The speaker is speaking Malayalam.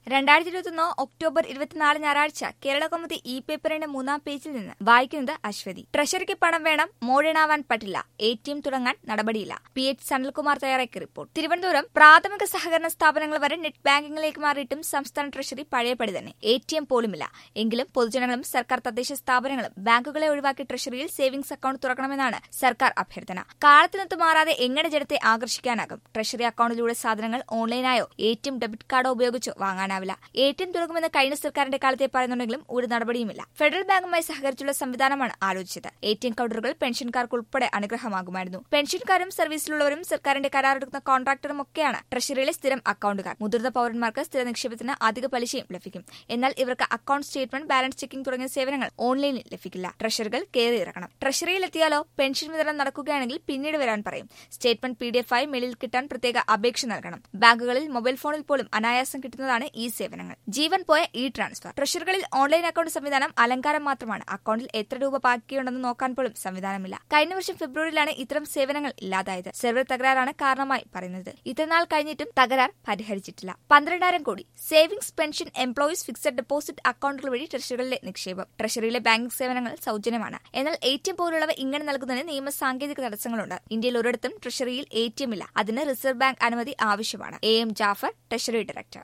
രണ്ടായിരത്തി ഇരുപത്തൊന്ന് ഒക്ടോബർ ഇരുപത്തിനാല് ഞായറാഴ്ച കേരള കൗമുദി ഇ പേപ്പറിന്റെ മൂന്നാം പേജിൽ നിന്ന് വായിക്കുന്നത് അശ്വതി ട്രഷറിക്ക് പണം വേണം മോഡേണാവാൻ പറ്റില്ല എ ടി എം തുടങ്ങാൻ നടപടിയില്ല പി എച്ച് സനൽകുമാർ തയ്യാറാക്കിയ റിപ്പോർട്ട് തിരുവനന്തപുരം പ്രാഥമിക സഹകരണ സ്ഥാപനങ്ങൾ വരെ നെറ്റ് ബാങ്കിംഗിലേക്ക് മാറിയിട്ടും സംസ്ഥാന ട്രഷറി പഴയപടി തന്നെ എ ടി എം പോലുമില്ല എങ്കിലും പൊതുജനങ്ങളും സർക്കാർ തദ്ദേശ സ്ഥാപനങ്ങളും ബാങ്കുകളെ ഒഴിവാക്കി ട്രഷറിയിൽ സേവിംഗ്സ് അക്കൌണ്ട് തുറക്കണമെന്നാണ് സർക്കാർ അഭ്യർത്ഥന കാലത്തിനൊത്ത് മാറാതെ എങ്ങനെ ജനത്തെ ആകർഷിക്കാനാകും ട്രഷറി അക്കൌണ്ടിലൂടെ സാധനങ്ങൾ ഓൺലൈനായോ എ ടി എം ഡെബിറ്റ് കാർഡോ ഉപയോഗിച്ചോ വാങ്ങാനാവില്ല എ ടി എം തുറക്കുമെന്ന് കഴിഞ്ഞ സർക്കാരിന്റെ കാലത്തെ പറയുന്നുണ്ടെങ്കിലും ഒരു നടപടിയുമില്ല ഫെഡറൽ ബാങ്കുമായി സഹകരിച്ചുള്ള സംവിധാനമാണ് ആലോചിച്ചത് എ ടി എം കൌണ്ടറുകൾ പെൻഷൻകാർക്ക് ഉൾപ്പെടെ അനുഗ്രഹമാകുമായിരുന്നു പെൻഷൻകാരും സർവീസിലുള്ളവരും സർക്കാരിന്റെ കരാറെടുക്കുന്ന കോൺട്രാക്ടറും ഒക്കെയാണ് ട്രഷറിയിലെ സ്ഥിരം അക്കൌണ്ടുകാർ മുതിർന്ന പൌരന്മാർക്ക് സ്ഥിര നിക്ഷേപത്തിന് അധിക പലിശയും ലഭിക്കും എന്നാൽ ഇവർക്ക് അക്കൌണ്ട് സ്റ്റേറ്റ്മെന്റ് ബാലൻസ് ചെക്കിംഗ് തുടങ്ങിയ സേവനങ്ങൾ ഓൺലൈനിൽ ലഭിക്കില്ല ട്രഷറികൾ കയറിയിറങ്ങണം ട്രഷറിയിൽ എത്തിയാലോ പെൻഷൻ വിതരണം നടക്കുകയാണെങ്കിൽ പിന്നീട് വരാൻ പറയും സ്റ്റേറ്റ്മെന്റ് പി ഡി എഫ് ആയി മെയിലിൽ കിട്ടാൻ പ്രത്യേക അപേക്ഷ നൽകണം ബാങ്കുകളിൽ മൊബൈൽ ഫോണിൽ പോലും അനായാസം കിട്ടുന്നതാണ് ഈ സേവനങ്ങൾ ജീവൻ പോയ ഇ ട്രാൻസ്ഫർ ട്രഷറികളിൽ ഓൺലൈൻ അക്കൌണ്ട് സംവിധാനം അലങ്കാരം മാത്രമാണ് അക്കൌണ്ടിൽ എത്ര രൂപ ബാക്കിയുണ്ടെന്ന് നോക്കാൻ പോലും സംവിധാനമില്ല കഴിഞ്ഞ വർഷം ഫെബ്രുവരിയിലാണ് ഇത്തരം സേവനങ്ങൾ ഇല്ലാതായത് സെർവർ തകരാറാണ് കാരണമായി പറയുന്നത് ഇത്രനാൾ കഴിഞ്ഞിട്ടും തകരാർ പരിഹരിച്ചിട്ടില്ല പന്ത്രണ്ടായിരം കോടി savings pension employees fixed deposit അക്കൌണ്ടുകൾ വഴി ട്രഷറികളിലെ നിക്ഷേപം ട്രഷറിയിലെ ബാങ്കിംഗ് സേവനങ്ങൾ സൗജന്യമാണ് എന്നാൽ എ ടി എം പോലുള്ളവ ഇങ്ങനെ നൽകുന്നതിന് നിയമ സാങ്കേതിക തടസ്സങ്ങളുണ്ട് ഇന്ത്യയിൽ ഒരിടത്തും ട്രഷറിയിൽ എ ടി എം ഇല്ല അതിന് റിസർവ് ബാങ്ക് അനുമതി ആവശ്യമാണ് A M Jafar treasury director